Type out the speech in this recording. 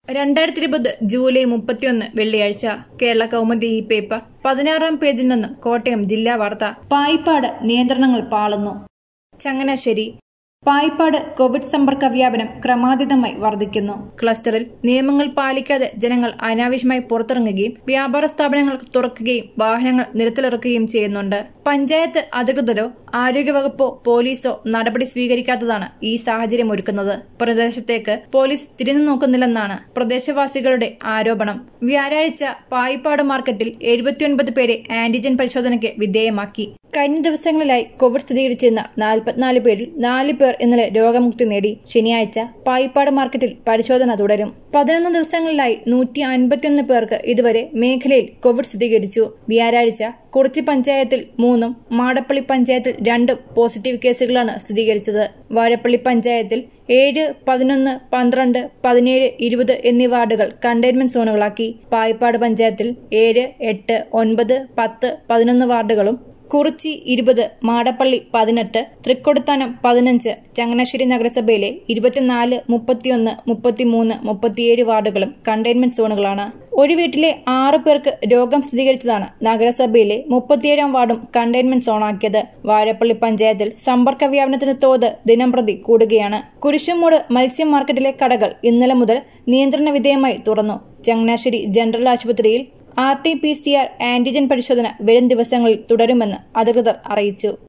രണ്ടായിരത്തി ഇരുപത് ജൂലൈ മുപ്പത്തിയൊന്ന് വെള്ളിയാഴ്ച കേരള കൗമുദി ഈ പേപ്പർ പതിനാറാം പേജിൽ നിന്ന് കോട്ടയം ജില്ലാ വാർത്ത പായിപ്പാട് നിയന്ത്രണങ്ങൾ പാളുന്നു ചങ്ങനാശ്ശേരി പായിപ്പാട് കോവിഡ് സമ്പർക്ക വ്യാപനം ക്രമാതീതമായി വർദ്ധിക്കുന്നു ക്ലസ്റ്ററിൽ നിയമങ്ങൾ പാലിക്കാതെ ജനങ്ങൾ അനാവശ്യമായി പുറത്തിറങ്ങുകയും വ്യാപാര സ്ഥാപനങ്ങൾ തുറക്കുകയും വാഹനങ്ങൾ നിരത്തിലിറക്കുകയും ചെയ്യുന്നുണ്ട് പഞ്ചായത്ത് അധികൃതരോ ആരോഗ്യവകുപ്പോ പോലീസോ നടപടി സ്വീകരിക്കാത്തതാണ് ഈ സാഹചര്യം ഒരുക്കുന്നത് പ്രദേശത്തേക്ക് പോലീസ് തിരിഞ്ഞു നോക്കുന്നില്ലെന്നാണ് പ്രദേശവാസികളുടെ ആരോപണം വ്യാഴാഴ്ച പായിപ്പാട് മാർക്കറ്റിൽ എഴുപത്തിയൊൻപത് പേരെ ആന്റിജൻ പരിശോധനയ്ക്ക് വിധേയമാക്കി കഴിഞ്ഞ ദിവസങ്ങളിലായി കോവിഡ് സ്ഥിരീകരിച്ചിരുന്ന നാൽപ്പത്തിനാല് പേരിൽ നാല് പേർ ഇന്നലെ രോഗമുക്തി നേടി ശനിയാഴ്ച പായിപ്പാട് മാർക്കറ്റിൽ പരിശോധന തുടരും പതിനൊന്ന് ദിവസങ്ങളിലായി നൂറ്റി അൻപത്തിയൊന്ന് പേർക്ക് ഇതുവരെ മേഖലയിൽ കോവിഡ് സ്ഥിരീകരിച്ചു വ്യാഴാഴ്ച കുറിച്ചി പഞ്ചായത്തിൽ മൂന്നും മാടപ്പള്ളി പഞ്ചായത്തിൽ രണ്ടും പോസിറ്റീവ് കേസുകളാണ് സ്ഥിരീകരിച്ചത് വാഴപ്പള്ളി പഞ്ചായത്തിൽ ഏഴ് പതിനൊന്ന് പന്ത്രണ്ട് പതിനേഴ് ഇരുപത് എന്നീ വാർഡുകൾ കണ്ടെയ്ൻമെന്റ് സോണുകളാക്കി പായിപ്പാട് പഞ്ചായത്തിൽ ഏഴ് എട്ട് ഒൻപത് പത്ത് പതിനൊന്ന് വാർഡുകളും കുറിച്ചി ഇരുപത് മാടപ്പള്ളി പതിനെട്ട് തൃക്കൊടുത്താനം പതിനഞ്ച് ചങ്ങനാശ്ശേരി നഗരസഭയിലെ ഇരുപത്തിനാല് മുപ്പത്തിയൊന്ന് മുപ്പത്തിമൂന്ന് മുപ്പത്തിയേഴ് വാർഡുകളും കണ്ടെയ്ൻമെന്റ് സോണുകളാണ് ഒരു വീട്ടിലെ ആറു പേർക്ക് രോഗം സ്ഥിരീകരിച്ചതാണ് നഗരസഭയിലെ മുപ്പത്തിയേഴാം വാർഡും കണ്ടെയ്ൻമെന്റ് സോണാക്കിയത് വാഴപ്പള്ളി പഞ്ചായത്തിൽ സമ്പർക്ക വ്യാപനത്തിന് തോത് ദിനംപ്രതി കൂടുകയാണ് കുരിശുമൂട് മത്സ്യ മാർക്കറ്റിലെ കടകൾ ഇന്നലെ മുതൽ നിയന്ത്രണ വിധേയമായി തുറന്നു ചങ്ങനാശ്ശേരി ജനറൽ ആശുപത്രിയിൽ R T P C R antigen പരിശോധന വരും ദിവസങ്ങളിൽ തുടരുമെന്ന് അധികൃതർ അറിയിച്ചു